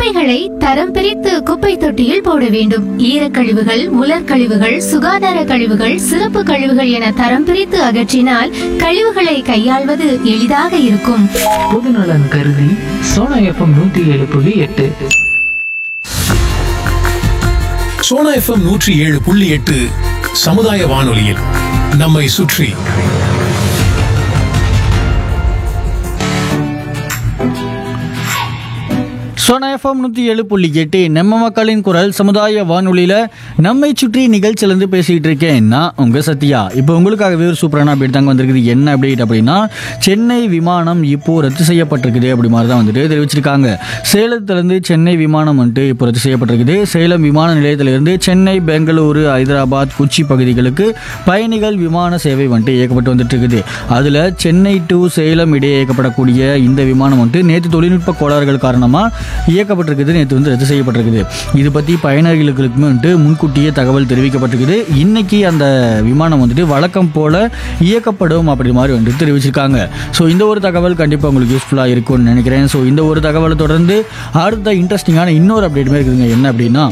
குப்பைகளை தரம் பிரித்து குப்பை தொட்டியில் போட வேண்டும் ஈரக்கழிவுகள் உலர்கழிவுகள் சுகாதார கழிவுகள் சிறப்பு கழிவுகள் என தரம் பிரித்து அகற்றினால் கழிவுகளை கையாள்வது எளிதாக இருக்கும் பொதுநலன் கருதி சோனா எஃப்எம் நூத்தி ஏழு புள்ளி எட்டு சோனா எஃப்எம் நூற்றி ஏழு புள்ளி எட்டு சமுதாய வானொலியில் நம்மை சுற்றி சோனா எஃப்எம் நூற்றி ஏழு புள்ளி எட்டு நம்ம மக்களின் குரல் சமுதாய வானொலியில் நம்மை சுற்றி நிகழ்ச்சியிலேருந்து பேசிகிட்டு இருக்கேன் நான் உங்கள் சத்யா இப்போ உங்களுக்காகவே ஒரு சூப்பரான அப்டேட் தாங்க வந்திருக்குது என்ன அப்டேட் அப்படின்னா சென்னை விமானம் இப்போ ரத்து செய்யப்பட்டிருக்குது அப்படி மாதிரி தான் வந்துட்டு தெரிவிச்சிருக்காங்க சேலத்துலேருந்து சென்னை விமானம் வந்துட்டு இப்போ ரத்து செய்யப்பட்டிருக்குது சேலம் விமான நிலையத்திலிருந்து சென்னை பெங்களூரு ஹைதராபாத் கொச்சி பகுதிகளுக்கு பயணிகள் விமான சேவை வந்துட்டு இயக்கப்பட்டு வந்துட்டு இருக்குது அதில் சென்னை டு சேலம் இடையே இயக்கப்படக்கூடிய இந்த விமானம் வந்துட்டு நேற்று தொழில்நுட்ப கோளாறுகள் காரணமாக இயக்கப்பட்டிருக்குது நேற்று வந்து ரத்து செய்யப்பட்டிருக்குது இது பற்றி பயணிகளுக்குமே வந்துட்டு முன்கூட்டியே தகவல் தெரிவிக்கப்பட்டிருக்குது இன்னைக்கு அந்த விமானம் வந்துட்டு வழக்கம் போல இயக்கப்படும் அப்படி மாதிரி வந்துட்டு தெரிவிச்சிருக்காங்க ஸோ இந்த ஒரு தகவல் கண்டிப்பாக உங்களுக்கு யூஸ்ஃபுல்லாக இருக்கும்னு நினைக்கிறேன் ஸோ இந்த ஒரு தகவலை தொடர்ந்து அடுத்த இன்ட்ரெஸ்டிங்கான இன்னொரு அப்டேட்டுமே இருக்குதுங்க என்ன அப்படின்னா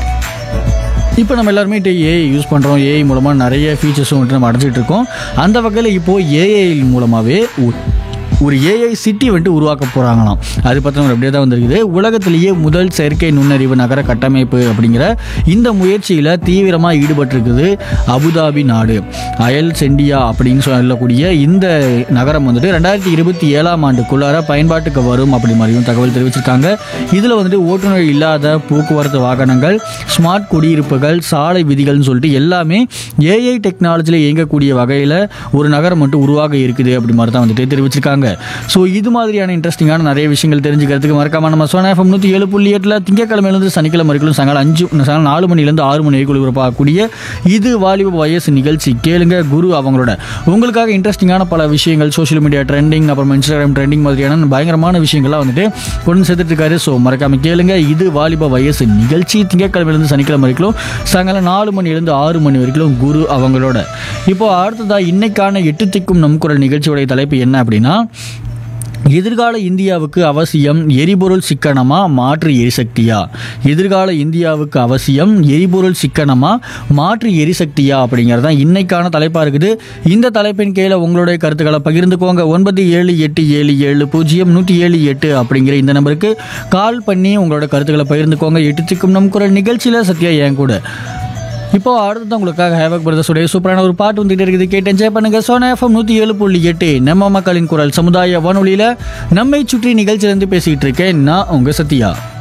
இப்போ நம்ம எல்லாருமே ஏஐ யூஸ் பண்ணுறோம் ஏஐ மூலமாக நிறைய ஃபீச்சர்ஸும் வந்துட்டு நம்ம அடைஞ்சிட்டு இருக்கோம் அந்த வகையில் இப்போது ஏஐ மூலமாகவே ஒரு ஏஐ சிட்டி வந்துட்டு உருவாக்க போகிறாங்களாம் அது பற்றின ஒரு அப்படியே தான் வந்திருக்குது உலகத்திலேயே முதல் செயற்கை நுண்ணறிவு நகர கட்டமைப்பு அப்படிங்கிற இந்த முயற்சியில் தீவிரமாக ஈடுபட்டிருக்குது அபுதாபி நாடு அயல் செண்டியா அப்படின்னு சொல்லக்கூடிய இந்த நகரம் வந்துட்டு ரெண்டாயிரத்தி இருபத்தி ஏழாம் ஆண்டுக்குள்ளார பயன்பாட்டுக்கு வரும் அப்படி மாதிரியும் தகவல் தெரிவிச்சிருக்காங்க இதில் வந்துட்டு ஓட்டுநர் இல்லாத போக்குவரத்து வாகனங்கள் ஸ்மார்ட் குடியிருப்புகள் சாலை விதிகள்னு சொல்லிட்டு எல்லாமே ஏஐ டெக்னாலஜியில் இயங்கக்கூடிய வகையில் ஒரு நகரம் மட்டும் உருவாக இருக்குது அப்படி மாதிரி தான் வந்துட்டு தெரிவிச்சிருக்காங்க ஸோ இது மாதிரியான இன்ட்ரெஸ்டிங்கான நிறைய விஷயங்கள் தெரிஞ்சுக்கிறதுக்கு மறக்காம நம்ம சோனா எஃப்எம் நூற்றி ஏழு புள்ளி எட்டில் திங்கக்கிழமையிலேருந்து சனிக்கிழமை வரைக்கும் சாயங்காலம் அஞ்சு சாயங்காலம் நாலு மணிலேருந்து ஆறு மணி வரைக்கும் ஒளிபரப்பாகக்கூடிய இது வாலிப வயசு நிகழ்ச்சி கேளுங்க குரு அவங்களோட உங்களுக்காக இன்ட்ரெஸ்டிங்கான பல விஷயங்கள் சோஷியல் மீடியா ட்ரெண்டிங் அப்புறம் இன்ஸ்டாகிராம் ட்ரெண்டிங் மாதிரியான பயங்கரமான விஷயங்கள்லாம் வந்துட்டு கொண்டு சேர்த்துட்டு இருக்காரு ஸோ மறக்காம கேளுங்க இது வாலிப வயசு நிகழ்ச்சி திங்கட்கிழமையிலேருந்து சனிக்கிழமை வரைக்கும் சாயங்காலம் நாலு மணிலேருந்து ஆறு மணி வரைக்கும் குரு அவங்களோட இப்போ அடுத்ததா இன்னைக்கான எட்டு திக்கும் நம் குரல் நிகழ்ச்சியோடைய தலைப்பு என்ன அப்படின்னா எதிர்கால இந்தியாவுக்கு அவசியம் எரிபொருள் சிக்கனமா மாற்று எரிசக்தியா எதிர்கால இந்தியாவுக்கு அவசியம் எரிபொருள் சிக்கனமா மாற்று எரிசக்தியா அப்படிங்கிறது தான் இன்னைக்கான தலைப்பாக இருக்குது இந்த தலைப்பின் கீழே உங்களுடைய கருத்துக்களை பகிர்ந்துக்கோங்க ஒன்பது ஏழு எட்டு ஏழு ஏழு பூஜ்ஜியம் நூற்றி ஏழு எட்டு அப்படிங்கிற இந்த நம்பருக்கு கால் பண்ணி உங்களோட கருத்துக்களை பகிர்ந்துக்கோங்க எட்டுத்திக்கும் நம் குரல் நிகழ்ச்சியில் சத்யா என் கூட இப்போ அடுத்தது உங்களுக்காக ஹேவக் பிரதர்ஸுடைய சூப்பரான ஒரு பாட்டு வந்துட்டு இருக்குது கேட்டு என்ஜாய் பண்ணுங்க சோனா எஃப்எம் நூற்றி ஏழு புள்ளி எட்டு நம்ம மக்களின் குரல் சமுதாய வானொலியில் நம்மை சுற்றி நிகழ்ச்சியிலேருந்து பேசிக்கிட்டு இருக்கேன் நான் உங்கள் சத்யா